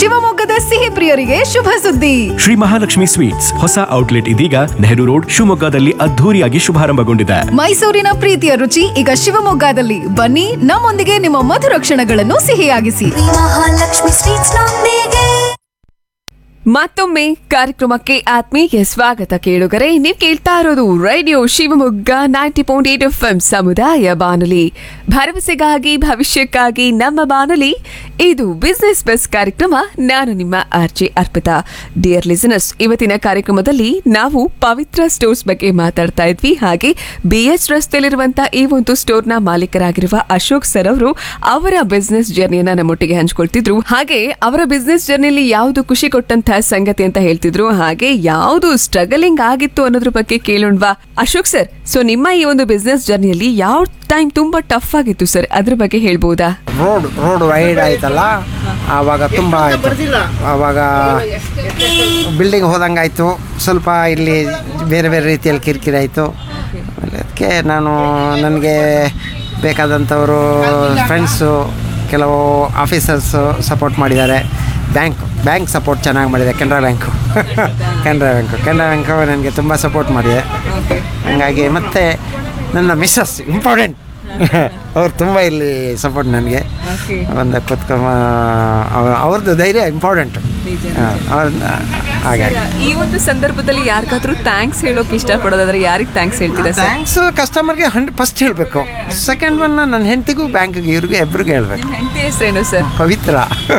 ಶಿವಮೊಗ್ಗದ ಸಿಹಿ ಪ್ರಿಯರಿಗೆ ಶುಭ ಸುದ್ದಿ ಶ್ರೀ ಮಹಾಲಕ್ಷ್ಮಿ ಸ್ವೀಟ್ಸ್ ಹೊಸ ಔಟ್ಲೆಟ್ ಇದೀಗ ನೆಹರು ರೋಡ್ ಶಿವಮೊಗ್ಗದಲ್ಲಿ ಅದ್ಧೂರಿಯಾಗಿ ಶುಭಾರಂಭಗೊಂಡಿದೆ ಮೈಸೂರಿನ ಪ್ರೀತಿಯ ರುಚಿ ಈಗ ಶಿವಮೊಗ್ಗದಲ್ಲಿ ಬನ್ನಿ ನಮ್ಮೊಂದಿಗೆ ನಿಮ್ಮ ಮಧುರ ಕ್ಷಣಗಳನ್ನು ಸಿಹಿಯಾಗಿಸಿ ಮಹಾಲಕ್ಷ್ಮಿ ಸ್ವೀಟ್ಸ್ ನೊಂದಿಗೆ ಮತ್ತೊಮ್ಮೆ ಕಾರ್ಯಕ್ರಮಕ್ಕೆ ಆತ್ಮೀಯ ಸ್ವಾಗತ ಕೇಳುಗರೆ ನೀವು ಕೇಳ್ತಾ ಇರೋದು radio Shivamogga ninety point eight F M ಸಮುದಾಯ ಬಾನುಲಿ ಭರವಸೆಗಾಗಿ ಭವಿಷ್ಯಕ್ಕಾಗಿ ನಮ್ಮ ಬಾನುಲಿ ಇದು ಬಿಸ್ನೆಸ್ ಬಸ್ ಕಾರ್ಯಕ್ರಮ ನಾನು ನಿಮ್ಮ ಆರ್ಜೆ ಅರ್ಪಿತಾ ಡಿಯರ್ ಲಿಸನರ್ಸ್ ಇವತ್ತಿನ ಕಾರ್ಯಕ್ರಮದಲ್ಲಿ ನಾವು ಪವಿತ್ರ ಸ್ಟೋರ್ಸ್ ಬಗ್ಗೆ ಮಾತಾಡ್ತಾ ಇದ್ವಿ ಹಾಗೆ ಬಿ ಎಚ್ ರಸ್ತೆಯಲ್ಲಿರುವಂತಹ ಈ ಒಂದು ಸ್ಟೋರ್ನ ಮಾಲೀಕರಾಗಿರುವ ಅಶೋಕ್ ಸರ್ ಅವರು ಅವರ ಬಿಸ್ನೆಸ್ ಜರ್ನಿಯನ್ನ ನಮ್ಮೊಟ್ಟಿಗೆ ಹಂಚ್ಕೊಳ್ತಿದ್ರು ಹಾಗೆ ಅವರ ಬಿಸ್ನೆಸ್ ಜರ್ನಿಯಲ್ಲಿ ಯಾವುದು ಖುಷಿ ಕೊಟ್ಟಂತಹ ಸಂಗತಿ ಅಂತ ಹೇಳ್ತಿದ್ರು ಹಾಗೆ ಯಾವುದು ಸ್ಟ್ರಗಲಿಂಗ್ ಆಗಿತ್ತು ಅನ್ನೋದ್ರ ಬಗ್ಗೆ ಕೇಳೋಣವಾ ಅಶೋಕ್ ಸರ್ ಸೊ ನಿಮ್ಮ ಈ ಒಂದು ಬಿಸ್ನೆಸ್ ಜರ್ನಿಯಲ್ಲಿ ಯಾವ ಟೈಮ್ ತುಂಬಾ ಟಫ್ ಆಗಿತ್ತು ಸರ್ ಅದ್ರ ಬಗ್ಗೆ ಹೇಳ್ಬೋದಾ ರೋಡ್ ರೋಡ್ ವೈಡ್ ಆಯ್ತಲ್ಲ ಆವಾಗ ತುಂಬ ಆಯಿತು ಆವಾಗ ಬಿಲ್ಡಿಂಗ್ ಹೋದಂಗಾಯಿತು ಸ್ವಲ್ಪ ಇಲ್ಲಿ ಬೇರೆ ಬೇರೆ ರೀತಿಯಲ್ಲಿ ಕಿರಿಕಿರಿ ಆಯಿತು ಅದಕ್ಕೆ ನಾನು ನನಗೆ ಬೇಕಾದಂಥವರು ಫ್ರೆಂಡ್ಸು ಕೆಲವು ಆಫೀಸರ್ಸು ಸಪೋರ್ಟ್ ಮಾಡಿದ್ದಾರೆ ಬ್ಯಾಂಕ್ ಬ್ಯಾಂಕ್ ಸಪೋರ್ಟ್ ಚೆನ್ನಾಗಿ ಮಾಡಿದೆ Canara bank Canara bank Canara bank ನನಗೆ ತುಂಬ ಸಪೋರ್ಟ್ ಮಾಡಿದೆ ಹಾಗಾಗಿ ಮತ್ತು ನನ್ನ ಮಿಸ್ಸಸ್ ಇಂಪಾರ್ಟೆಂಟ್ ಅವ್ರು ತುಂಬ ಇಲ್ಲಿ ಸಪೋರ್ಟ್ ನನಗೆ ಒಂದು ಕುತ್ಕೊಂಬ ಅವ್ರದ್ದು ಧೈರ್ಯ ಇಂಪಾರ್ಟೆಂಟ್ ಅವ್ರನ್ನ ಹಾಗೆ ಈ ಒಂದು ಸಂದರ್ಭದಲ್ಲಿ ಯಾರಿಗಾದ್ರೂ ಥ್ಯಾಂಕ್ಸ್ ಹೇಳೋಕೆ ಇಷ್ಟಪಡೋದಾದ್ರೆ ಯಾರಿಗೆ ಥ್ಯಾಂಕ್ಸ್ ಹೇಳ್ತೀರಾ ಸರ್ ಥ್ಯಾಂಕ್ಸ್ ಕಸ್ಟಮರ್ಗೆ ಹಂಡ್ ಫಸ್ಟ್ ಹೇಳಬೇಕು ಸೆಕೆಂಡ್ ಒನ್ ನನ್ನ ಹೆಂಡತಿಗೂ ಬ್ಯಾಂಕ್ಗೆ ಇವ್ರಿಗೆ ಇಬ್ರಿಗೂ ಹೇಳ್ಬೇಕು ಹೆಂಡತಿ ಹೆಸರೇನು ಸರ್ ಪವಿತ್ರ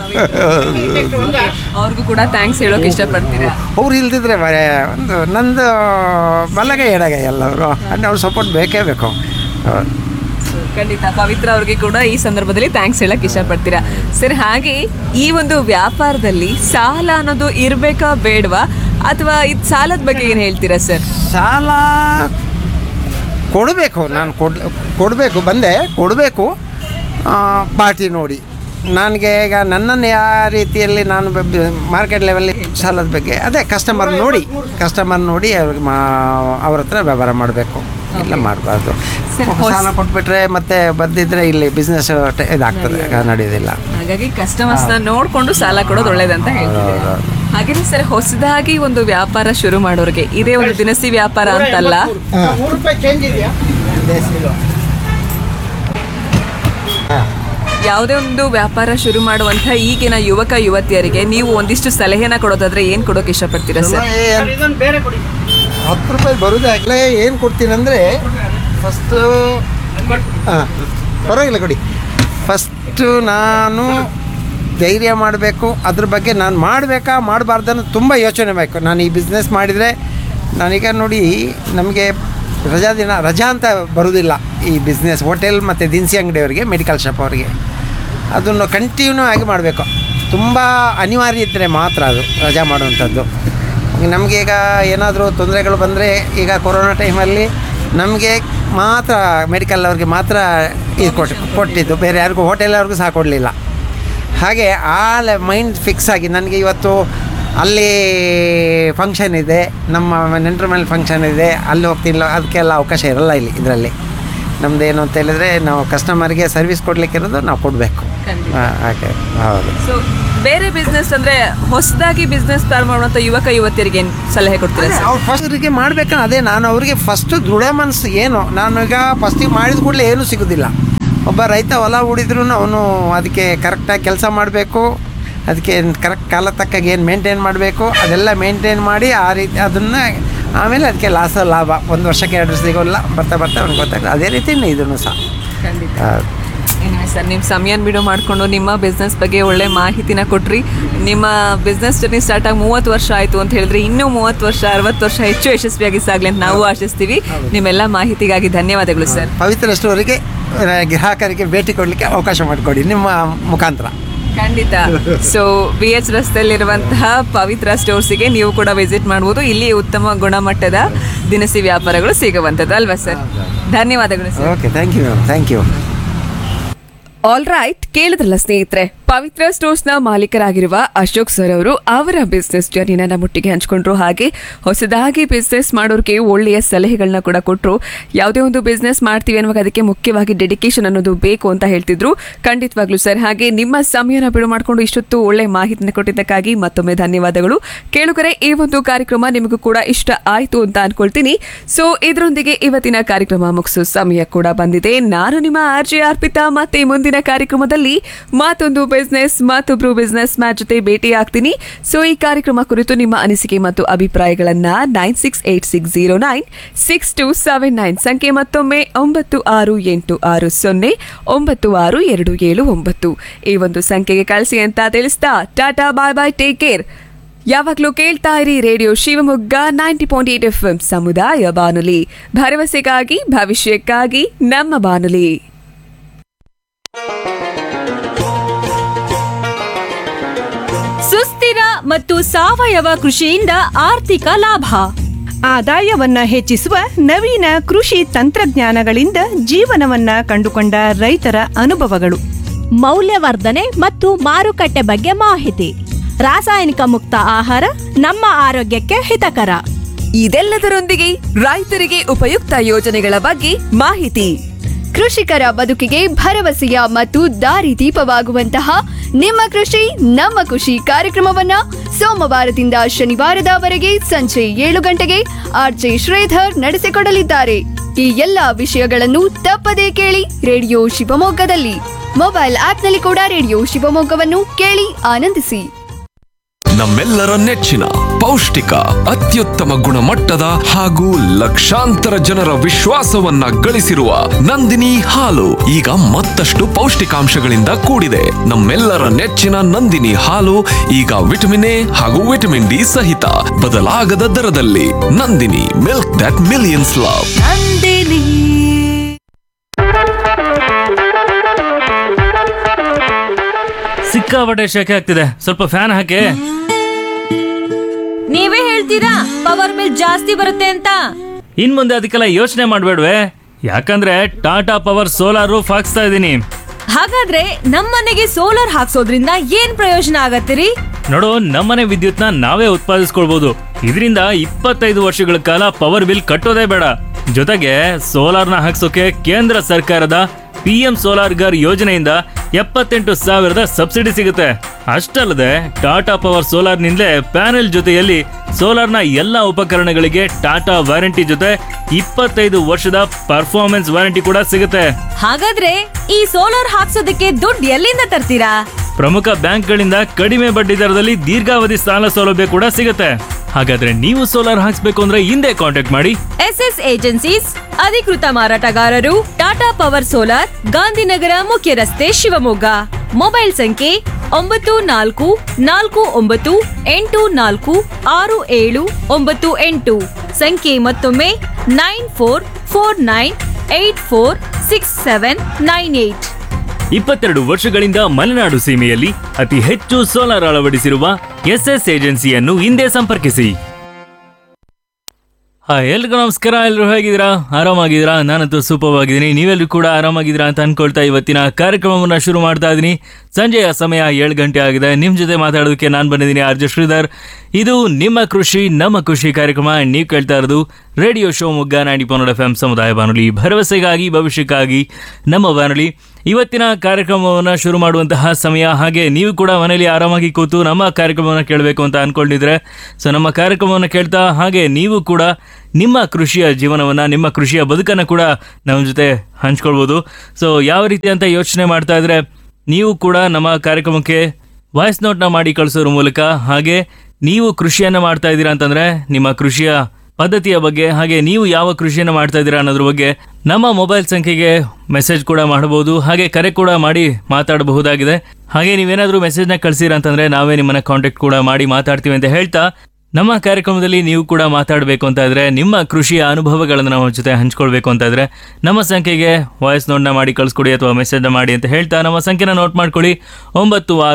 ಅವ್ರಿಗೂ ಕೂಡ ಥ್ಯಾಂಕ್ಸ್ ಹೇಳೋಕೆ ಇಷ್ಟಪಡ್ತೀರಾ ಅವ್ರು ಇಲ್ದಿದ್ರೆ ಬರೇ ಒಂದು ನಂದು ಬಲಗೈ ಎಡಗೈ ಎಲ್ಲವರು ಅಂದರೆ ಅವ್ರ ಸಪೋರ್ಟ್ ಬೇಕೇ ಬೇಕು ಹೌದು. ಖಂಡಿತ ಪವಿತ್ರ ಅವ್ರಿಗೆ ಕೂಡ ಈ ಸಂದರ್ಭದಲ್ಲಿ ಥ್ಯಾಂಕ್ಸ್ ಹೇಳಕ್ ಇಷ್ಟಪಡ್ತೀರಾ ಸರ್ ಹಾಗೆ ಈ ಒಂದು ವ್ಯಾಪಾರದಲ್ಲಿ ಸಾಲ ಅನ್ನೋದು ಇರ್ಬೇಕಾ ಬೇಡವಾ ಅಥವಾ ಇದು ಸಾಲದ ಬಗ್ಗೆ ಏನು ಹೇಳ್ತೀರಾ ಸರ್ ಸಾಲ ಕೊಡಬೇಕು ನಾನು ಕೊಡ್ ಕೊಡಬೇಕು ಬಂದೆ ಕೊಡಬೇಕು ಪಾರ್ಟಿ ನೋಡಿ ನನಗೆ ಈಗ ನನ್ನನ್ನು ಯಾವ ರೀತಿಯಲ್ಲಿ ನಾನು ಮಾರ್ಕೆಟ್ ಲೆವೆಲ್ಲಿ ಸಾಲದ ಬಗ್ಗೆ ಅದೇ ಕಸ್ಟಮರ್ ನೋಡಿ ಕಸ್ಟಮರ್ ನೋಡಿ ಅವ್ರಿಗೆ ಮಾ ಅವ್ರ ಹತ್ರ ವ್ಯವಹಾರ ಮಾಡಬೇಕು ಇಲ್ಲ ಮಾಡಬಾರ್ದು ಸಾಲ ಕೊಟ್ಬಿಟ್ರೆ ಮತ್ತೆ ಬಂದಿದ್ರೆ ಇಲ್ಲಿ ಬಿಸ್ನೆಸ್ ಇದಾಗ್ತದೆ ನಡೆಯೋದಿಲ್ಲ ಹಾಗಾಗಿ ಕಸ್ಟಮರ್ಸ್ ನ ನೋಡ್ಕೊಂಡು ಸಾಲ ಕೊಡೋದು ಒಳ್ಳೇದಂತ ಹೇಳ್ತಿದ್ದೀರಾ ಹಾಗೆ ಸರ್ ಹೊಸದಾಗಿ ಒಂದು ವ್ಯಾಪಾರ ಶುರು ಮಾಡೋರಿಗೆ ಇದೇ ಒಂದು ದಿನಸಿ ವ್ಯಾಪಾರ ಅಂತಲ್ಲ ಮೂರು ರೂಪಾಯಿ ಚೇಂಜ್ ಇದೆಯಾ ಯಾವುದೇ ಒಂದು ವ್ಯಾಪಾರ ಶುರು ಮಾಡುವಂತ ಈಗಿನ ಯುವಕ ಯುವತಿಯರಿಗೆ ನೀವು ಒಂದಿಷ್ಟು ಸಲಹೆನ ಕೊಡೋದಾದ್ರೆ ಏನ್ ಕೊಡೋಕೆ ಇಷ್ಟಪಡ್ತೀರಾ ಸರ್ ಹತ್ತು ರೂಪಾಯಿ ಬರೋದಾಗಲೇ ಏನು ಕೊಡ್ತೀನಿ ಅಂದರೆ ಫಸ್ಟು ಹಾಂ ಪರವಾಗಿಲ್ಲ ಕೊಡಿ ಫಸ್ಟು ನಾನು ಧೈರ್ಯ ಮಾಡಬೇಕು ಅದ್ರ ಬಗ್ಗೆ ನಾನು ಮಾಡಬೇಕಾ ಮಾಡಬಾರ್ದನ್ನು ತುಂಬ ಯೋಚನೆ ಬೇಕು ನಾನು ಈ ಬಿಸ್ನೆಸ್ ಮಾಡಿದರೆ ನಾನೀಗ ನೋಡಿ ನಮಗೆ ರಜಾ ದಿನ ರಜಾ ಅಂತ ಬರೋದಿಲ್ಲ ಈ ಬಿಸ್ನೆಸ್ ಹೋಟೆಲ್ ಮತ್ತು ದಿನಸಿ ಅಂಗಡಿಯವರಿಗೆ ಮೆಡಿಕಲ್ ಶಾಪ್ ಅವರಿಗೆ ಅದನ್ನು ಕಂಟಿನ್ಯೂ ಆಗಿ ಮಾಡಬೇಕು ತುಂಬ ಅನಿವಾರ್ಯ ಇದ್ದರೆ ಮಾತ್ರ ಅದು ರಜಾ ಮಾಡುವಂಥದ್ದು ನಮಗೆ ಈಗ ಏನಾದರೂ ತೊಂದರೆಗಳು ಬಂದರೆ ಈಗ ಕೊರೋನಾ ಟೈಮಲ್ಲಿ ನಮಗೆ ಮಾತ್ರ ಮೆಡಿಕಲ್ ಅವ್ರಿಗೆ ಮಾತ್ರ ಇದು ಕೊಟ್ಟು ಕೊಟ್ಟಿದ್ದು ಬೇರೆ ಯಾರಿಗೂ ಹೋಟೆಲ್ ಅವ್ರಿಗೂ ಸಹ ಕೊಡಲಿಲ್ಲ ಹಾಗೆ ಆ ಮೈಂಡ್ ಫಿಕ್ಸ್ ಆಗಿ ನನಗೆ ಇವತ್ತು ಅಲ್ಲಿ ಫಂಕ್ಷನ್ ಇದೆ ನಮ್ಮ ನೆಂಟರ ಮೇಲೆ ಫಂಕ್ಷನ್ ಇದೆ ಅಲ್ಲಿ ಹೋಗ್ತಿಲ್ಲ ಅದಕ್ಕೆಲ್ಲ ಅವಕಾಶ ಇರಲ್ಲ ಇಲ್ಲಿ ಇದರಲ್ಲಿ ನಮ್ದು ಏನು ಅಂತ ಹೇಳಿದ್ರೆ ನಾವು ಕಸ್ಟಮರ್ಗೆ ಸರ್ವಿಸ್ ಕೊಡ್ಲಿಕ್ಕೆ ಇರೋದು ನಾವು ಕೊಡಬೇಕು ಹಾಗೆ ಹೌದು ಸೊ ಬೇರೆ ಬಿಸ್ನೆಸ್ ಅಂದ್ರೆ ಹೊಸದಾಗಿ ಬಿಸ್ನೆಸ್ ಸ್ಟಾರ್ಟ್ ಮಾಡುವಂತ ಯುವಕ ಯುವತಿಯರಿಗೆ ಏನ್ ಸಲಹೆ ಕೊಡ್ತೀರಾ ಸರ್ ಅವ್ರು ಫಸ್ಟ್ಗೆ ಮಾಡ್ಬೇಕಂದ್ರೆ ಅದೇ ನಾನು ಅವ್ರಿಗೆ ಫಸ್ಟು ದೃಢ ಮನಸ್ಸು ಏನು ನಾನು ಈಗ ಫಸ್ಟಿಗೆ ಮಾಡಿದ ಕೂಡಲೇ ಏನೂ ಸಿಗೋದಿಲ್ಲ ಒಬ್ಬ ರೈತ ಹೊಲ ಹೂಡಿದ್ರು ಅವನು ಅದಕ್ಕೆ ಕರೆಕ್ಟಾಗಿ ಕೆಲಸ ಮಾಡಬೇಕು ಅದಕ್ಕೆ ಕರೆಕ್ಟ್ ಕಾಲ ತಕ್ಕಾಗ ಏನು ಮೇಂಟೈನ್ ಮಾಡಬೇಕು ಅದೆಲ್ಲ ಮೇಂಟೈನ್ ಮಾಡಿ ಆ ರೀತಿ ಅದನ್ನು ಆಮೇಲೆ ಅದಕ್ಕೆ ಲಾಸ ಲಾಭ ಒಂದು ವರ್ಷಕ್ಕೆ ಎರಡು ವರ್ಷ ಸಿಗೋಲ್ಲ ಬರ್ತಾ ಬರ್ತಾ ಅವ್ನಿಗೆ ಗೊತ್ತಾಗ್ತದೆ ಅದೇ ರೀತಿನೇ ಇದನ್ನು ಸಹ ಖಂಡಿತ ಹೌದು. ಏನಿವೆ ಸರ್ ನಿಮ್ಮ ಸಮಯನ ಬಿಡು ಮಾಡಿಕೊಂಡು ನಿಮ್ಮ ಬಿಸ್ನೆಸ್ ಬಗ್ಗೆ ಒಳ್ಳೆ ಮಾಹಿತಿನ ಕೊಟ್ರಿ ನಿಮ್ಮ ಬಿಸ್ನೆಸ್ ಜರ್ನಿ ಸ್ಟಾರ್ಟ್ ಆಗಿ ಮೂವತ್ತು ವರ್ಷ ಆಯಿತು ಅಂತ ಹೇಳಿದ್ರೆ ಇನ್ನೂ ಮೂವತ್ತು ವರ್ಷ ಅರವತ್ತು ವರ್ಷ ಹೆಚ್ಚು ಯಶಸ್ವಿಯಾಗಿ ಸಾಗಲಿ ಅಂತ ನಾವು ಆಶಿಸ್ತೀವಿ ನಿಮ್ಮೆಲ್ಲ ಮಾಹಿತಿಗಾಗಿ ಧನ್ಯವಾದಗಳು ಸರ್ ಪವಿತ್ರ ಸ್ಟೋರಿಗೆ ಆ, ಗ್ರಾಹಕರಿಗೆ ಭೇಟಿ ಕೊಡಲಿಕ್ಕೆ ಅವಕಾಶ ಮಾಡಿಕೊಡಿ ನಿಮ್ಮ ಮುಖಾಂತರ ಖಂಡಿತ ಸೊ ಬಿ ಎಚ್ ರಸ್ತೆಯಲ್ಲಿರುವಂತಹ ಪವಿತ್ರ ಸ್ಟೋರ್ಸಿಗೆ ನೀವು ಕೂಡ ವಿಸಿಟ್ ಮಾಡ್ಬೋದು ಇಲ್ಲಿ ಉತ್ತಮ ಗುಣಮಟ್ಟದ ದಿನಸಿ ವ್ಯಾಪಾರಗಳು ಸಿಗುವಂಥದ್ದು ಅಲ್ವಾ ಸರ್ ಧನ್ಯವಾದಗಳು sir okay thank you ma'am thank you all right ಕೇಳಿದ್ರಲ್ಲ ಸ್ನೇಹಿತರೆ ಪವಿತ್ರ ಸ್ಟೋರ್ಸ್ ನ ಮಾಲೀಕರಾಗಿರುವ ಅಶೋಕ್ ಸರ್ ಅವರು ಅವರ ಬಿಸ್ನೆಸ್ ಜರ್ನಿನ ನಮ್ಮೊಟ್ಟಿಗೆ ಹಂಚ್ಕೊಂಡ್ರು ಹಾಗೆ ಹೊಸದಾಗಿ ಬಿಸ್ನೆಸ್ ಮಾಡೋರಿಗೆ ಒಳ್ಳೆಯ ಸಲಹೆಗಳನ್ನ ಕೂಡ ಕೊಟ್ಟರು ಯಾವುದೇ ಒಂದು ಬಿಸ್ನೆಸ್ ಮಾಡ್ತೀವಿ ಅನ್ನುವಾಗ ಅದಕ್ಕೆ ಮುಖ್ಯವಾಗಿ ಡೆಡಿಕೇಶನ್ ಅನ್ನೋದು ಬೇಕು ಅಂತ ಹೇಳ್ತಿದ್ರು ಖಂಡಿತವಾಗ್ಲೂ ಸರ್ ಹಾಗೆ ನಿಮ್ಮ ಸಮಯನ ಬಿಡು ಮಾಡಿಕೊಂಡು ಇಷ್ಟೊತ್ತು ಒಳ್ಳೆ ಮಾಹಿತಿನ ಕೊಟ್ಟಿದ್ದಕ್ಕಾಗಿ ಮತ್ತೊಮ್ಮೆ ಧನ್ಯವಾದಗಳು ಕೇಳುಗರೆ ಈ ಒಂದು ಕಾರ್ಯಕ್ರಮ ನಿಮಗೂ ಕೂಡ ಇಷ್ಟ ಆಯ್ತು ಅಂತ ಅನ್ಕೊಳ್ತೀನಿ ಸೊ ಇದರೊಂದಿಗೆ ಇವತ್ತಿನ ಕಾರ್ಯಕ್ರಮ ಮುಗಿಸೋ ಸಮಯ ಕೂಡ ಬಂದಿದೆ ನಾನು ನಿಮ್ಮ ಆರ್ ಜೆ ಅರ್ಪಿತಾ ಮತ್ತೆ ಮುಂದಿನ ಕಾರ್ಯಕ್ರಮದಲ್ಲಿ ಮತ್ತೊಂದು ಬಿಸ್ನೆಸ್ ಮತ್ತೊಬ್ರು ಬಿಸ್ನೆಸ್ ಮ್ಯಾಚ್ ಜೊತೆ ಭೇಟಿ ಆಗ್ತೀನಿ ಸೊ ಈ ಕಾರ್ಯಕ್ರಮ ಕುರಿತು ನಿಮ್ಮ ಅನಿಸಿಕೆ ಮತ್ತು ಅಭಿಪ್ರಾಯಗಳನ್ನ nine six eight six zero nine six two seven nine ಸಂಖ್ಯೆ ಮತ್ತೊಮ್ಮೆ ಒಂಬತ್ತು ಆರು ಎಂಟು ಆರು ಸೊನ್ನೆ ಒಂಬತ್ತು ಆರು ಎರಡು ಏಳು ಒಂಬತ್ತು ಈ ಒಂದು ಸಂಖ್ಯೆಗೆ ಕಳಿಸಿ ಅಂತ ತಿಳಿಸ್ತಾ tata bye bye take care ಯಾವಾಗಲೂ ಕೇಳ್ತಾ ಇರಿ radio Shivamogga ninety point eight F ಸಮುದಾಯ ಬಾನುಲಿ ಭರವಸೆಗಾಗಿ ಭವಿಷ್ಯಕ್ಕಾಗಿ ನಮ್ಮ ಬಾನುಲಿ ಸುಸ್ಥಿರ ಮತ್ತು ಸಾವಯವ ಕೃಷಿಯಿಂದ ಆರ್ಥಿಕ ಲಾಭ ಆದಾಯವನ್ನ ಹೆಚ್ಚಿಸುವ ನವೀನ ಕೃಷಿ ತಂತ್ರಜ್ಞಾನಗಳಿಂದ ಜೀವನವನ್ನ ಕಂಡುಕೊಂಡ ರೈತರ ಅನುಭವಗಳು ಮೌಲ್ಯವರ್ಧನೆ ಮತ್ತು ಮಾರುಕಟ್ಟೆ ಬಗ್ಗೆ ಮಾಹಿತಿ ರಾಸಾಯನಿಕ ಮುಕ್ತ ಆಹಾರ ನಮ್ಮ ಆರೋಗ್ಯಕ್ಕೆ ಹಿತಕರ ಇದೆಲ್ಲದರೊಂದಿಗೆ ರೈತರಿಗೆ ಉಪಯುಕ್ತ ಯೋಜನೆಗಳ ಬಗ್ಗೆ ಮಾಹಿತಿ ಕೃಷಿಕರ ಬದುಕಿಗೆ ಭರವಸೆಯ ಮತ್ತು ದಾರಿದೀಪವಾಗುವಂತಹ ನಿಮ್ಮ ಕೃಷಿ ನಮ್ಮ ಖುಷಿ ಕಾರ್ಯಕ್ರಮವನ್ನ ಸೋಮವಾರದಿಂದ ಶನಿವಾರದವರೆಗೆ ಸಂಜೆ ಏಳು ಗಂಟೆಗೆ ಆರ್ಜೆ ಶ್ರೀಧರ್ ನಡೆಸಿಕೊಡಲಿದ್ದಾರೆ ಈ ಎಲ್ಲಾ ವಿಷಯಗಳನ್ನು ತಪ್ಪದೇ ಕೇಳಿ ರೇಡಿಯೋ ಶಿವಮೊಗ್ಗದಲ್ಲಿ ಮೊಬೈಲ್ ಆಪ್ನಲ್ಲಿ ಕೂಡ ರೇಡಿಯೋ ಶಿವಮೊಗ್ಗವನ್ನು ಕೇಳಿ ಆನಂದಿಸಿ ನಮ್ಮೆಲ್ಲರ ನೆಚ್ಚಿನ ಪೌಷ್ಟಿಕ ಅತ್ಯುತ್ತಮ ಗುಣಮಟ್ಟದ ಹಾಗೂ ಲಕ್ಷಾಂತರ ಜನರ ವಿಶ್ವಾಸವನ್ನ ಗಳಿಸಿರುವ ನಂದಿನಿ ಹಾಲು ಈಗ ಮತ್ತಷ್ಟು ಪೌಷ್ಟಿಕಾಂಶಗಳಿಂದ ಕೂಡಿದೆ ನಮ್ಮೆಲ್ಲರ ನೆಚ್ಚಿನ ನಂದಿನಿ ಹಾಲು ಈಗ ವಿಟಮಿನ್ ಎ ಹಾಗೂ ವಿಟಮಿನ್ ಡಿ ಸಹಿತ ಬದಲಾಗದ ದರದಲ್ಲಿ Nandini milk that millions love ಸಿಕ್ಕಾಪಟ್ಟೆ ಶೆಕೆ ಆಗ್ತಿದೆ ಸ್ವಲ್ಪ ಫ್ಯಾನ್ ಹಾಕಿ ನೀವೇ ಹೇಳ್ತೀರಾ ಪವರ್ ಬಿಲ್ ಜಾಸ್ತಿ ಬರುತ್ತೆ ಅಂತ ಇನ್ ಮುಂದೆ ಅದಕ್ಕೆಲ್ಲ ಯೋಚನೆ ಮಾಡ್ಬೇಡ್ವೆ ಯಾಕಂದ್ರೆ ಟಾಟಾ ಪವರ್ ಸೋಲಾರ್ ರೂಫ್ ಹಾಕ್ಸ್ತಾ ಇದ್ದೀನಿ ಹಾಗಾದ್ರೆ ನಮ್ಮನೆಗೆ ಸೋಲಾರ್ ಹಾಕ್ಸೋದ್ರಿಂದ ಏನ್ ಪ್ರಯೋಜನ ಆಗತ್ತಿರಿ ನೋಡು ನಮ್ಮನೆ ವಿದ್ಯುತ್ನ ನಾವೇ ಉತ್ಪಾದಿಸ್ಕೊಳ್ಬಹುದು ಇದರಿಂದ ಇಪ್ಪತ್ತೈದು ವರ್ಷಗಳ ಕಾಲ ಪವರ್ ಬಿಲ್ ಕಟ್ಟೋದೇ ಬೇಡ ಜೊತೆಗೆ ಸೋಲಾರ್ನ ಹಾಕ್ಸೋಕೆ ಕೇಂದ್ರ ಸರ್ಕಾರದ ಪಿ ಎಂ ಸೋಲಾರ್ ಗರ್ ಯೋಜನೆಯಿಂದ ಎಪ್ಪತ್ತೆಂಟು ಸಾವಿರದ ಸಬ್ಸಿಡಿ ಸಿಗುತ್ತೆ ಅಷ್ಟಲ್ಲದೆ ಟಾಟಾ ಪವರ್ ಸೋಲಾರ್ನಿಂದಲೇ ಪ್ಯಾನೆಲ್ ಜೊತೆಯಲ್ಲಿ ಸೋಲಾರ್ನ ಎಲ್ಲ ಉಪಕರಣಗಳಿಗೆ ಟಾಟಾ ವಾರಂಟಿ ಜೊತೆ ಇಪ್ಪತ್ತೈದು ವರ್ಷದ ಪರ್ಫಾರ್ಮೆನ್ಸ್ ವಾರಂಟಿ ಕೂಡ ಸಿಗುತ್ತೆ ಹಾಗಾದ್ರೆ ಈ ಸೋಲಾರ್ ಹಾಕ್ಸೋದಕ್ಕೆ ದುಡ್ಡು ಎಲ್ಲಿಂದ ತರ್ತೀರಾ ಪ್ರಮುಖ ಬ್ಯಾಂಕ್ಗಳಿಂದ ಕಡಿಮೆ ಬಡ್ಡಿ ದರದಲ್ಲಿ ದೀರ್ಘಾವಧಿ ಸಾಲ ಸೌಲಭ್ಯ ಕೂಡ ಸಿಗುತ್ತೆ ಹಾಗಾದ್ರೆ ನೀವು ಸೋಲಾರ್ ಹಾಕ್ಸ್ಬೇಕು ಅಂದ್ರೆ ಹಿಂದೆ ಕಾಂಟ್ಯಾಕ್ಟ್ ಮಾಡಿ ಎಸ್ ಎಸ್ ಏಜೆನ್ಸೀಸ್ ಅಧಿಕೃತ ಮಾರಾಟಗಾರರು ಟಾಟಾ ಪವರ್ ಸೋಲಾರ್ ಗಾಂಧಿನಗರ ಮುಖ್ಯ ರಸ್ತೆ ಶಿವಮೊಗ್ಗ ಮೊಬೈಲ್ ಸಂಖ್ಯೆ ಒಂಬತ್ತು ನಾಲ್ಕು ನಾಲ್ಕು ಒಂಬತ್ತು ಎಂಟು ನಾಲ್ಕು ಆರು ಏಳು ಒಂಬತ್ತು ಎಂಟು ಸಂಖ್ಯೆ ಮತ್ತೊಮ್ಮೆ nine four four nine eight four six seven nine eight ಇಪ್ಪತ್ತೆರಡು ವರ್ಷಗಳಿಂದ ಮಲೆನಾಡು ಸೀಮೆಯಲ್ಲಿ ಅತಿ ಹೆಚ್ಚು ಸೋಲಾರ್ ಅಳವಡಿಸಿರುವ ಎಸ್ಎಸ್ ಏಜೆನ್ಸಿಯನ್ನು ಹಿಂದೆ ಸಂಪರ್ಕಿಸಿ ಹಾಯ್ ಎಲ್ರಿಗೂ ನಮಸ್ಕಾರ ಎಲ್ಲರೂ ಹೇಗಿದ್ದೀರಾ ಆರಾಮಾಗಿದ್ದೀರಾ ನಾನಂತೂ ಸೂಪರ್ ಆಗಿದ್ದೀನಿ ನೀವೆಲ್ಲರೂ ಕೂಡ ಆರಾಮಾಗಿದ್ದೀರಾ ಅಂತ ಅನ್ಕೊಳ್ತಾ ಇವತ್ತಿನ ಕಾರ್ಯಕ್ರಮವನ್ನು ಶುರು ಮಾಡ್ತಾ ಇದ್ದೀನಿ ಸಂಜೆಯ ಸಮಯ ಏಳು ಗಂಟೆ ಆಗಿದೆ ನಿಮ್ಮ ಜೊತೆ ಮಾತಾಡೋದಕ್ಕೆ ನಾನು ಬಂದಿದ್ದೀನಿ ಆರ್ಜೆ ಶ್ರೀಧರ್ ಇದು ನಿಮ್ಮ ಕೃಷಿ ನಮ್ಮ ಖುಷಿ ಕಾರ್ಯಕ್ರಮ ನೀವು ಕೇಳ್ತಾ ಇರೋದು ರೇಡಿಯೋ ಶೋ ಮುಗ್ಗ ನಾಡಿ ಪನ್ನಡ ಎಫ್ ಎಂ ಸಮುದಾಯ ಬಾನುಲಿ ಭರವಸೆಗಾಗಿ ಭವಿಷ್ಯಕ್ಕಾಗಿ ನಮ್ಮ ಬಾನುಲಿ ಇವತ್ತಿನ ಕಾರ್ಯಕ್ರಮವನ್ನು ಶುರು ಮಾಡುವಂತಹ ಸಮಯ ಹಾಗೆ ನೀವು ಕೂಡ ಮನೆಯಲ್ಲಿ ಆರಾಮಾಗಿ ಕೂತು ನಮ್ಮ ಕಾರ್ಯಕ್ರಮವನ್ನು ಕೇಳಬೇಕು ಅಂತ ಅನ್ಕೊಂಡಿದ್ರೆ ಸೊ ನಮ್ಮ ಕಾರ್ಯಕ್ರಮವನ್ನು ಕೇಳ್ತಾ ಹಾಗೆ ನೀವು ಕೂಡ ನಿಮ್ಮ ಕೃಷಿಯ ಜೀವನವನ್ನು ನಿಮ್ಮ ಕೃಷಿಯ ಬದುಕನ್ನು ಕೂಡ ನಮ್ಮ ಜೊತೆ ಹಂಚ್ಕೊಳ್ಬೋದು ಸೊ ಯಾವ ರೀತಿ ಅಂತ ಯೋಚನೆ ಮಾಡ್ತಾ ಇದ್ರೆ ನೀವು ಕೂಡ ನಮ್ಮ ಕಾರ್ಯಕ್ರಮಕ್ಕೆ ವಾಯ್ಸ್ ನೋಟ್ನ ಮಾಡಿ ಕಳಿಸೋದ್ರ ಮೂಲಕ ಹಾಗೆ ನೀವು ಕೃಷಿಯನ್ನು ಮಾಡ್ತಾ ಇದ್ದೀರಾ ಅಂತಂದ್ರೆ ನಿಮ್ಮ ಕೃಷಿಯ ಪದ್ಧತಿಯ ಬಗ್ಗೆ ಹಾಗೆ ನೀವು ಯಾವ ಕೃಷಿಯನ್ನು ಮಾಡ್ತಾ ಇದ್ದೀರಾ ಅನ್ನೋದ್ರ ಬಗ್ಗೆ ನಮ್ಮ ಮೊಬೈಲ್ ಸಂಖ್ಯೆಗೆ ಮೆಸೇಜ್ ಕೂಡ ಮಾಡಬಹುದು ಹಾಗೆ ಕರೆ ಕೂಡ ಮಾಡಿ ಮಾತಾಡಬಹುದಾಗಿದೆ ಹಾಗೆ ನೀವೇನಾದರೂ ಮೆಸೇಜ್ನ ಕಳಿಸಿರ ಅಂತಂದ್ರೆ ನಾವೇ ನಿಮ್ಮನ್ನ ಕಾಂಟ್ಯಾಕ್ಟ್ ಕೂಡ ಮಾಡಿ ಮಾತಾಡ್ತೀವಿ ಅಂತ ಹೇಳ್ತಾ ನಮ್ಮ ಕಾರ್ಯಕ್ರಮದಲ್ಲಿ ನೀವು ಕೂಡ ಮಾತಾಡಬೇಕು ಅಂತ ಇದ್ರೆ ನಿಮ್ಮ ಕೃಷಿಯ ಅನುಭವಗಳನ್ನು ನಮ್ಮ ಜೊತೆ ಹಂಚ್ಕೊಳ್ಬೇಕು ಅಂತ ಇದ್ರೆ ನಮ್ಮ ಸಂಖ್ಯೆಗೆ ವಾಯ್ಸ್ ನೋಟ್ನ ಮಾಡಿ ಕಳಿಸ್ಕೊಡಿ ಅಥವಾ ಮೆಸೇಜ್ನ ಮಾಡಿ ಅಂತ ಹೇಳ್ತಾ ನಮ್ಮ ಸಂಖ್ಯೆನ ನೋಟ್ ಮಾಡ್ಕೊಳ್ಳಿ ಒಂಬತ್ತು ಆರು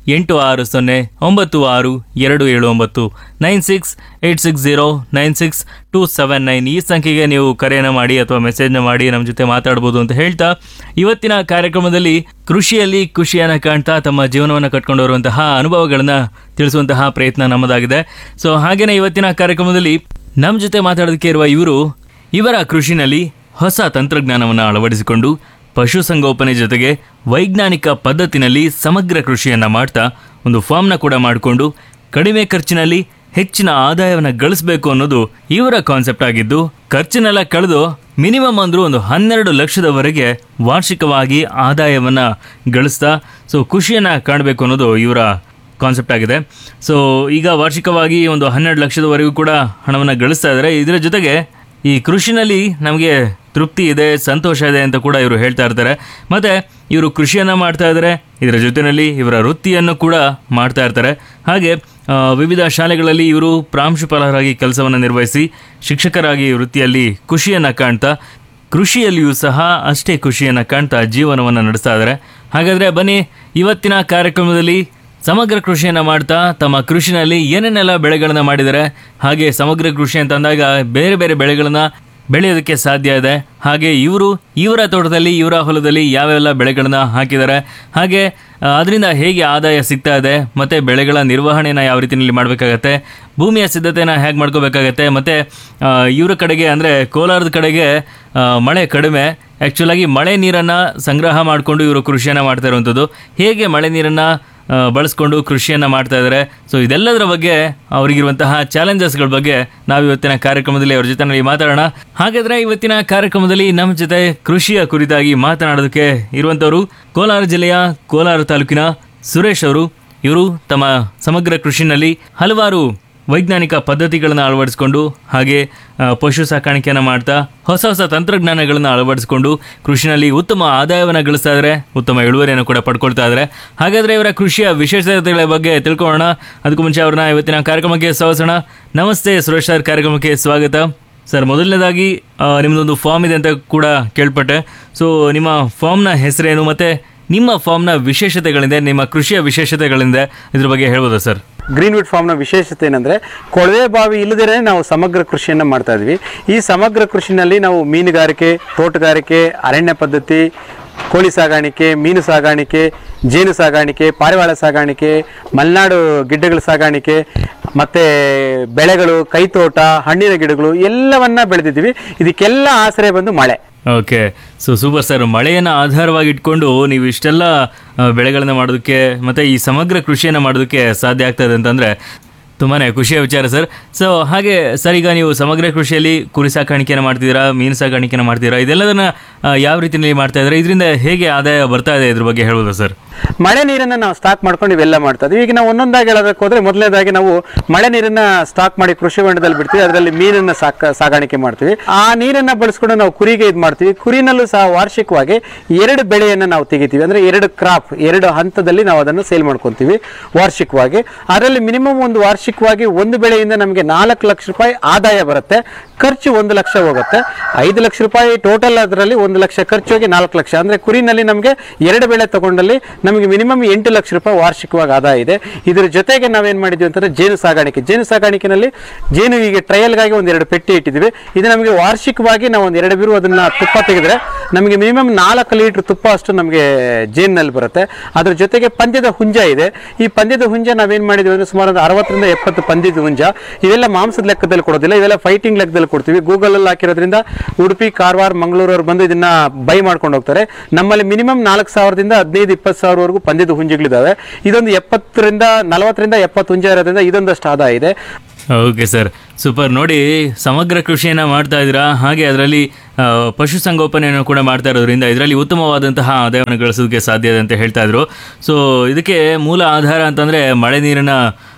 ಎಂಟು ಆರು ಸೊನ್ನೆ ಒಂಬತ್ತು ಆರು ಎರಡು ಏಳು ಒಂಬತ್ತು nine six eight six zero nine six two seven nine ಈ ಸಂಖ್ಯೆಗೆ ನೀವು ಕರೆಯನ್ನು ಮಾಡಿ ಅಥವಾ ಮೆಸೇಜ್ನ ಮಾಡಿ ನಮ್ಮ ಜೊತೆ ಮಾತಾಡ್ಬೋದು ಅಂತ ಹೇಳ್ತಾ ಇವತ್ತಿನ ಕಾರ್ಯಕ್ರಮದಲ್ಲಿ ಕೃಷಿಯಲ್ಲಿ ಖುಷಿಯನ್ನು ಕಾಣ್ತಾ ತಮ್ಮ ಜೀವನವನ್ನು ಕಟ್ಕೊಂಡು ಬರುವಂತಹ ಅನುಭವಗಳನ್ನು ತಿಳಿಸುವಂತಹ ಪ್ರಯತ್ನ ನಮ್ಮದಾಗಿದೆ ಸೊ ಹಾಗೇನೆ ಇವತ್ತಿನ ಕಾರ್ಯಕ್ರಮದಲ್ಲಿ ನಮ್ಮ ಜೊತೆ ಮಾತಾಡೋದಕ್ಕೆ ಇರುವ ಇವರು ಇವರ ಕೃಷಿನಲ್ಲಿ ಹೊಸ ತಂತ್ರಜ್ಞಾನವನ್ನು ಅಳವಡಿಸಿಕೊಂಡು ಪಶುಸಂಗೋಪನೆ ಜೊತೆಗೆ ವೈಜ್ಞಾನಿಕ ಪದ್ಧತಿನಲ್ಲಿ ಸಮಗ್ರ ಕೃಷಿಯನ್ನು ಮಾಡ್ತಾ ಒಂದು ಫಾರ್ಮ್ನ ಕೂಡ ಮಾಡಿಕೊಂಡು ಕಡಿಮೆ ಖರ್ಚಿನಲ್ಲಿ ಹೆಚ್ಚಿನ ಆದಾಯವನ್ನು ಗಳಿಸಬೇಕು ಅನ್ನೋದು ಇವರ ಕಾನ್ಸೆಪ್ಟ್ ಆಗಿದ್ದು ಖರ್ಚನ್ನೆಲ್ಲ ಕಳೆದು ಮಿನಿಮಮ್ ಅಂದ್ರೂ ಒಂದು ಹನ್ನೆರಡು ಲಕ್ಷದವರೆಗೆ ವಾರ್ಷಿಕವಾಗಿ ಆದಾಯವನ್ನು ಗಳಿಸ್ತಾ ಸೊ ಖುಷಿಯನ್ನು ಕಾಣಬೇಕು ಅನ್ನೋದು ಇವರ ಕಾನ್ಸೆಪ್ಟ್ ಆಗಿದೆ ಸೊ ಈಗ ವಾರ್ಷಿಕವಾಗಿ ಒಂದು ಹನ್ನೆರಡು ಲಕ್ಷದವರೆಗೂ ಕೂಡ ಹಣವನ್ನು ಗಳಿಸ್ತಾ ಇದ್ದಾರೆ ಇದರ ಜೊತೆಗೆ ಈ ಕೃಷಿನಲ್ಲಿ ನಮಗೆ ತೃಪ್ತಿ ಇದೆ ಸಂತೋಷ ಇದೆ ಅಂತ ಕೂಡ ಇವರು ಹೇಳ್ತಾ ಇರ್ತಾರೆ ಮತ್ತು ಇವರು ಕೃಷಿಯನ್ನು ಮಾಡ್ತಾ ಇದ್ದಾರೆ ಇದರ ಜೊತೆಯಲ್ಲಿ ಇವರ ವೃತ್ತಿಯನ್ನು ಕೂಡ ಮಾಡ್ತಾ ಇರ್ತಾರೆ ಹಾಗೆ ಆ, ವಿವಿಧ ಶಾಲೆಗಳಲ್ಲಿ ಇವರು ಪ್ರಾಂಶುಪಾಲರಾಗಿ ಕೆಲಸವನ್ನು ನಿರ್ವಹಿಸಿ ಶಿಕ್ಷಕರಾಗಿ ವೃತ್ತಿಯಲ್ಲಿ ಖುಷಿಯನ್ನು ಕಾಣ್ತಾ ಕೃಷಿಯಲ್ಲಿಯೂ ಸಹ ಅಷ್ಟೇ ಖುಷಿಯನ್ನು ಕಾಣ್ತಾ ಜೀವನವನ್ನು ನಡೆಸ್ತಾ ಇದ್ದಾರೆ ಹಾಗಾದರೆ ಬನ್ನಿ ಇವತ್ತಿನ ಕಾರ್ಯಕ್ರಮದಲ್ಲಿ ಸಮಗ್ರ ಕೃಷಿಯನ್ನು ಮಾಡ್ತಾ ತಮ್ಮ ಕೃಷಿನಲ್ಲಿ ಏನೇನೆಲ್ಲ ಬೆಳೆಗಳನ್ನು ಮಾಡಿದ್ದಾರೆ ಹಾಗೆ ಸಮಗ್ರ ಕೃಷಿ ಅಂತ ಅಂದಾಗ ಬೇರೆ ಬೇರೆ ಬೆಳೆಗಳನ್ನು ಬೆಳೆಯೋದಕ್ಕೆ ಸಾಧ್ಯ ಇದೆ ಹಾಗೆ ಇವರು ಇವರ ತೋಟದಲ್ಲಿ ಇವರ ಹೊಲದಲ್ಲಿ ಯಾವೆಲ್ಲ ಬೆಳೆಗಳನ್ನ ಹಾಕಿದ್ದಾರೆ ಹಾಗೆ ಆ, ಅದರಿಂದ ಹೇಗೆ ಆದಾಯ ಸಿಗ್ತಾ ಇದೆ ಮತ್ತು ಬೆಳೆಗಳ ನಿರ್ವಹಣೆನ ಯಾವ ರೀತಿಯಲ್ಲಿ ಮಾಡಬೇಕಾಗತ್ತೆ ಭೂಮಿಯ ಸಿದ್ಧತೆನ ಹೇಗೆ ಮಾಡ್ಕೋಬೇಕಾಗತ್ತೆ ಮತ್ತು ಇವರ ಕಡೆಗೆ ಅಂದರೆ ಕೋಲಾರದ ಕಡೆಗೆ ಆ, ಮಳೆ ಕಡಿಮೆ ಆ್ಯಕ್ಚುಲಾಗಿ ಮಳೆ ನೀರನ್ನು ಸಂಗ್ರಹ ಮಾಡಿಕೊಂಡು ಇವರು ಕೃಷಿಯನ್ನು ಮಾಡ್ತಾ ಇರುವಂಥದ್ದು ಹೇಗೆ ಮಳೆ ನೀರನ್ನು ಆ, ಬಳಸ್ಕೊಂಡು ಕೃಷಿಯನ್ನು ಮಾಡ್ತಾ ಇದ್ದಾರೆ ಸೊ ಇದೆಲ್ಲದರ ಬಗ್ಗೆ ಅವರಿಗಿರುವಂತಹ ಚಾಲೆಂಜಸ್ಗಳ ಬಗ್ಗೆ ನಾವು ಇವತ್ತಿನ ಕಾರ್ಯಕ್ರಮದಲ್ಲಿ ಅವ್ರ ಜೊತೆ ಮಾತಾಡೋಣ ಹಾಗಾದ್ರೆ ಇವತ್ತಿನ ಕಾರ್ಯಕ್ರಮದಲ್ಲಿ ನಮ್ಮ ಜೊತೆ ಕೃಷಿಯ ಕುರಿತಾಗಿ ಮಾತನಾಡೋದಕ್ಕೆ ಇರುವಂಥವರು ಕೋಲಾರ ಜಿಲ್ಲೆಯ ಕೋಲಾರ ತಾಲೂಕಿನ ಸುರೇಶ್ ಅವರು ಇವರು ತಮ್ಮ ಸಮಗ್ರ ಕೃಷಿನಲ್ಲಿ ಹಲವಾರು ವೈಜ್ಞಾನಿಕ ಪದ್ಧತಿಗಳನ್ನು ಅಳವಡಿಸಿಕೊಂಡು ಹಾಗೆ ಆ, ಪಶು ಸಾಕಾಣಿಕೆಯನ್ನು ಮಾಡ್ತಾ ಹೊಸ ಹೊಸ ತಂತ್ರಜ್ಞಾನಗಳನ್ನು ಅಳವಡಿಸಿಕೊಂಡು ಕೃಷಿನಲ್ಲಿ ಉತ್ತಮ ಆದಾಯವನ್ನು ಗಳಿಸ್ತಾ ಇದ್ದಾರೆ ಉತ್ತಮ ಇಳುವರಿಯನ್ನು ಕೂಡ ಪಡ್ಕೊಳ್ತಾ ಇದ್ದಾರೆ ಹಾಗಾದರೆ ಇವರ ಕೃಷಿಯ ವಿಶೇಷತೆಗಳ ಬಗ್ಗೆ ತಿಳ್ಕೊಳ್ಳೋಣ ಅದಕ್ಕೂ ಮುಂಚೆ ಅವ್ರನ್ನ ಇವತ್ತಿನ ಕಾರ್ಯಕ್ರಮಕ್ಕೆ ಸ್ವಾಗತಿಸೋಣ ನಮಸ್ತೆ ಸುರೇಶ್ ಸರ್ ಕಾರ್ಯಕ್ರಮಕ್ಕೆ ಸ್ವಾಗತ ಸರ್ ಮೊದಲನೇದಾಗಿ ಆ, ನಿಮ್ಮದೊಂದು ಫಾರ್ಮ್ ಇದೆ ಅಂತ ಕೂಡ ಕೇಳ್ಪಟ್ಟೆ ಸೊ ನಿಮ್ಮ ಫಾರ್ಮ್ನ ಹೆಸರೇನು ಮತ್ತು ನಿಮ್ಮ ಫಾರ್ಮ್ನ ವಿಶೇಷತೆಗಳಿಂದ ನಿಮ್ಮ ಕೃಷಿಯ ವಿಶೇಷತೆಗಳಿಂದ ಇದ್ರ ಬಗ್ಗೆ ಹೇಳ್ಬೋದಾ ಸರ್ ಗ್ರೀನ್ವುಡ್ ಫಾರ್ಮ್ನ ವಿಶೇಷತೆ ಏನಂದರೆ ಕೊಳವೆ ಬಾವಿ ಇಲ್ಲದೇ ನಾವು ಸಮಗ್ರ ಕೃಷಿಯನ್ನು ಮಾಡ್ತಾ ಇದ್ವಿ ಈ ಸಮಗ್ರ ಕೃಷಿನಲ್ಲಿ ನಾವು ಮೀನುಗಾರಿಕೆ ತೋಟಗಾರಿಕೆ ಅರಣ್ಯ ಪದ್ಧತಿ ಕೋಳಿ ಸಾಗಾಣಿಕೆ ಮೀನು ಸಾಗಾಣಿಕೆ ಜೇನು ಸಾಗಾಣಿಕೆ ಪಾರಿವಾಳ ಸಾಗಾಣಿಕೆ ಮಲೆನಾಡು ಗಿಡ್ಡಗಳ ಸಾಗಾಣಿಕೆ ಮತ್ತು ಬೆಳೆಗಳು ಕೈತೋಟ ಹಣ್ಣಿನ ಗಿಡಗಳು ಎಲ್ಲವನ್ನ ಬೆಳೆದಿದ್ದೀವಿ ಇದಕ್ಕೆಲ್ಲ ಆಶ್ರಯ ಬಂದು ಮಳೆ ಓಕೆ ಸೊ ಸೂಪರ್ ಸರ್ ಮಳೆಯನ್ನು ಆಧಾರವಾಗಿ ಇಟ್ಕೊಂಡು ನೀವು ಇಷ್ಟೆಲ್ಲ ಆ, ಬೆಳೆಗಳನ್ನ ಮಾಡೋದಕ್ಕೆ ಮತ್ತು ಈ ಸಮಗ್ರ ಕೃಷಿಯನ್ನು ಮಾಡೋದಕ್ಕೆ ಸಾಧ್ಯ ಆಗ್ತದೆ ಅಂತಂದರೆ ತುಂಬಾ ಖುಷಿಯ ವಿಚಾರ ಸರ್ ಸೊ ಹಾಗೆ ಸರ್ ಈಗ ನೀವು ಸಮಗ್ರ ಕೃಷಿಯಲ್ಲಿ ಕುರಿ ಸಾಕಾಣಿಕೆಯನ್ನು ಮಾಡ್ತಿದ್ದೀರಾ ಮೀನು ಸಾಕಾಣಿಕೆಯನ್ನು ಮಾಡ್ತಿದ್ದೀರಾ ಇದೆಲ್ಲದನ್ನ ಆ, ಯಾವ ರೀತಿಯಲ್ಲಿ ಮಾಡ್ತಾ ಇದ್ದೀರಾ ಇದರಿಂದ ಹೇಗೆ ಆದಾಯ ಬರ್ತಾ ಇದೆ ಇದ್ರ ಬಗ್ಗೆ ಹೇಳ್ಬೋದಾ ಸರ್ ಮಳೆ ನೀರನ್ನು ನಾವು ಸ್ಟಾಕ್ ಮಾಡ್ಕೊಂಡು ಇವೆಲ್ಲ ಮಾಡ್ತಾ ಇದ್ವಿ ಈಗ ನಾವು ಒಂದೊಂದಾಗಿ ಹೇಳೋದಕ್ಕೆ ಹೋದ್ರೆ ಮೊದಲನೇದಾಗಿ ನಾವು ಮಳೆ ನೀರನ್ನ ಸ್ಟಾಕ್ ಮಾಡಿ ಕೃಷಿ ಹೊಂಡದಲ್ಲಿ ಬಿಡ್ತೀವಿ ಅದರಲ್ಲಿ ಮೀನನ್ನ ಸಾಕ ಸಾಗಾಣಿಕೆ ಮಾಡ್ತೀವಿ ಆ ನೀರನ್ನ ಬಳಸ್ಕೊಂಡು ನಾವು ಕುರಿಗೆ ಇದು ಮಾಡ್ತೀವಿ ಕುರಿನಲ್ಲೂ ಸಹ ವಾರ್ಷಿಕವಾಗಿ ಎರಡು ಬೆಳೆಯನ್ನು ನಾವು ತೆಗಿತೀವಿ ಅಂದ್ರೆ ಎರಡು ಕ್ರಾಪ್ ಎರಡು ಹಂತದಲ್ಲಿ ನಾವು ಅದನ್ನು ಸೇಲ್ ಮಾಡ್ಕೊತೀವಿ ವಾರ್ಷಿಕವಾಗಿ ಅದರಲ್ಲಿ ಮಿನಿಮಮ್ ಒಂದು ವಾರ್ಷಿಕವಾಗಿ ಒಂದು ಬೆಳೆಯಿಂದ ನಮಗೆ ನಾಲ್ಕು ಲಕ್ಷ ರೂಪಾಯಿ ಆದಾಯ ಬರುತ್ತೆ ಖರ್ಚು ಒಂದು ಲಕ್ಷ ಹೋಗುತ್ತೆ ಐದು ಲಕ್ಷ ರೂಪಾಯಿ ಟೋಟಲ್ ಅದರಲ್ಲಿ ಒಂದು ಲಕ್ಷ ಖರ್ಚು ಹೋಗಿ ನಾಲ್ಕು ಲಕ್ಷ ಅಂದ್ರೆ ಕುರಿನಲ್ಲಿ ನಮಗೆ ಎರಡು ಬೆಳೆ ತಗೊಂಡಲ್ಲಿ ನಮಗೆ ಮಿನಿಮಮ್ ಎಂಟು ಲಕ್ಷ ರೂಪಾಯಿ ವಾರ್ಷಿಕವಾಗಿ ಆದಾಯ ಇದೆ ಇದರ ಜೊತೆಗೆ ನಾವೇನ್ ಮಾಡಿದ್ವಿ ಅಂತಂದ್ರೆ ಜೇನು ಸಾಗಾಣಿಕೆ ಜೇನು ಸಾಗಾಣಿಕೆನಲ್ಲಿ ಜೇನು ಈಗ ಟ್ರಯಲ್ಗಾಗಿ ಒಂದು ಎರಡು ಪೆಟ್ಟಿ ಇಟ್ಟಿದ್ದೀವಿ ಇದು ನಮಗೆ ವಾರ್ಷಿಕವಾಗಿ ನಾವು ಒಂದು ಎರಡು ಬೀರು ಅದನ್ನ ತುಪ್ಪ ತೆಗೆದ್ರೆ ನಮಗೆ ಮಿನಿಮಮ್ ನಾಲ್ಕು ಲೀಟರ್ ತುಪ್ಪ ಅಷ್ಟು ನಮಗೆ ಜೇನಿನಲ್ಲಿ ಬರುತ್ತೆ ಅದ್ರ ಜೊತೆಗೆ ಪಂದ್ಯದ ಹುಂಜ ಇದೆ ಈ ಪಂದ್ಯದ ಹುಂಜ ನಾವೇನ್ ಮಾಡಿದ್ವಿ ಅಂದ್ರೆ ಸುಮಾರು ಒಂದು ಅರವತ್ತರಿಂದ ಎಪ್ಪತ್ತು ಪಂದ್ಯದ ಹುಂಜ ಇವೆಲ್ಲ ಮಾಂಸದ ಲೆಕ್ಕದಲ್ಲಿ ಕೊಡೋದಿಲ್ಲ ಇವೆಲ್ಲ ಫೈಟಿಂಗ್ ಲೆಕ್ಕದಲ್ಲಿ ಕೊಡ್ತೀವಿ ಗೂಗಲ್ ಅಲ್ಲಿ ಹಾಕಿರೋದ್ರಿಂದ ಉಡುಪಿ ಕಾರವಾರ ಮಂಗಳೂರು ಅವ್ರು ಬಂದು ಇದನ್ನ ಬೈ ಮಾಡ್ಕೊಂಡು ಹೋಗ್ತಾರೆ ನಮ್ಮಲ್ಲಿ ಮಿನಿಮಮ್ ನಾಲ್ಕು ಸಾವಿರದಿಂದ ಹದಿನೈದು ಇಪ್ಪತ್ತು ಸಾವಿರವರೆಗೂ ಪಂದ್ಯದ ಹುಂಜಗಳಿದಾವೆ ಇದೊಂದು ಎಪ್ಪತ್ತರಿಂದ ನಲವತ್ತರಿಂದ ಎಪ್ಪತ್ತು ಹುಂಜ ಇರೋದ್ರಿಂದ ಇದೊಂದಷ್ಟು ಆದಾಯ ಇದೆ ಓಕೆ ಸರ್ ಸೂಪರ್ ನೋಡಿ ಸಮಗ್ರ ಕೃಷಿಯನ್ನು ಮಾಡ್ತಾ ಇದ್ದೀರಾ ಹಾಗೆ ಅದರಲ್ಲಿ ಪಶು ಸಂಗೋಪನೆಯನ್ನು ಕೂಡ ಮಾಡ್ತಾ ಇರೋದ್ರಿಂದ ಇದರಲ್ಲಿ ಉತ್ತಮವಾದಂತಹ ಆದಾಯವನ್ನು ಗಳಿಸೋದಕ್ಕೆ ಸಾಧ್ಯ ಇದೆ ಅಂತ ಹೇಳ್ತಾ ಇದ್ರು ಸೊ ಇದಕ್ಕೆ ಮೂಲ ಆಧಾರ ಅಂತಂದರೆ ಮಳೆ ನೀರನ್ನು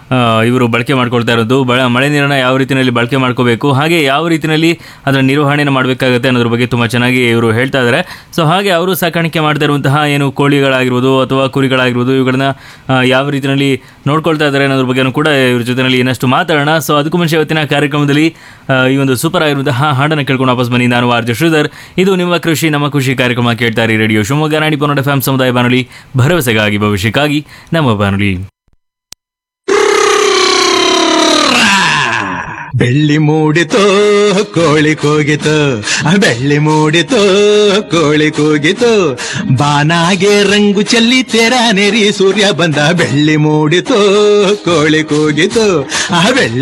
ಇವರು ಬಳಕೆ ಮಾಡ್ಕೊಳ್ತಾ ಇರೋದು ಬಳ ಮಳೆ ನೀರನ್ನು ಯಾವ ರೀತಿಯಲ್ಲಿ ಬಳಕೆ ಮಾಡ್ಕೋಬೇಕು ಹಾಗೆ ಯಾವ ರೀತಿಯಲ್ಲಿ ಅದರ ನಿರ್ವಹಣೆಯನ್ನು ಮಾಡಬೇಕಾಗುತ್ತೆ ಅನ್ನೋದ್ರ ಬಗ್ಗೆ ತುಂಬ ಚೆನ್ನಾಗಿ ಇವರು ಹೇಳ್ತಾ ಇದ್ದಾರೆ ಸೊ ಹಾಗೆ ಅವರು ಸಾಕಾಣಿಕೆ ಮಾಡ್ತಾ ಇರುವಂತಹ ಏನು ಕೋಳಿಗಳಾಗಿರ್ಬೋದು ಅಥವಾ ಕುರಿಗಳಾಗಿರ್ಬೋದು ಇವುಗಳನ್ನ ಆ, ಯಾವ ರೀತಿಯಲ್ಲಿ ನೋಡ್ಕೊಳ್ತಾ ಇದ್ದಾರೆ ಅನ್ನೋದ್ರ ಬಗ್ಗೆನೂ ಕೂಡ ಇವ್ರ ಜೊತೆಯಲ್ಲಿ ಇನ್ನಷ್ಟು ಮಾತಾಡೋಣ ಸೊ ಅದಕ್ಕೂ ಮುಂಚೆ ಇವತ್ತಿನ ಕಾರ್ಯಕ್ರಮದಲ್ಲಿ ಆ, ಈ ಒಂದು ಸೂಪರ್ ಆಗಿರುವಂತಹ ಹಾಡನ್ನು ಕೇಳ್ಕೊಂಡು ವಾಪಸ್ ಬನ್ನಿ ನಾನು ಆರ್ಜ ಶ್ರೀಧರ್ ಇದು ನಿಮ್ಮ ಕೃಷಿ ನಮ್ಮ ಖುಷಿ ಕಾರ್ಯಕ್ರಮ ಕೇಳ್ತಾ ಇರಿ ರೇಡಿಯೋ ಶಿವಮೊಗ್ಗ ನಾಡಿ ಪನ್ನಡ ಎಫ್ ಸಮುದಾಯ ಬಾನುಲಿ ಭರವಸೆಗಾಗಿ ಭವಿಷ್ಯಕ್ಕಾಗಿ ನಮ್ಮ ಬಾನುಲಿ ಬೆಳ್ಳಿ ಮೂಡಿತೋ ಕೋಳಿ ಕೂಗಿತು ಬೆಳ್ಳಿ ಮೂಡಿತೋ ಕೋಳಿ ಕೂಗಿತು ಬಾನಾಗೆ ರಂಗು ಚೆಲ್ಲಿ ತೆರ ನೆರಿ ಸೂರ್ಯ ಬಂದ ಬೆಳ್ಳಿ ಮೂಡಿತೋ ಕೋಳಿ ಕೂಗಿತು ಆ ಬೆಳ್ಳಿ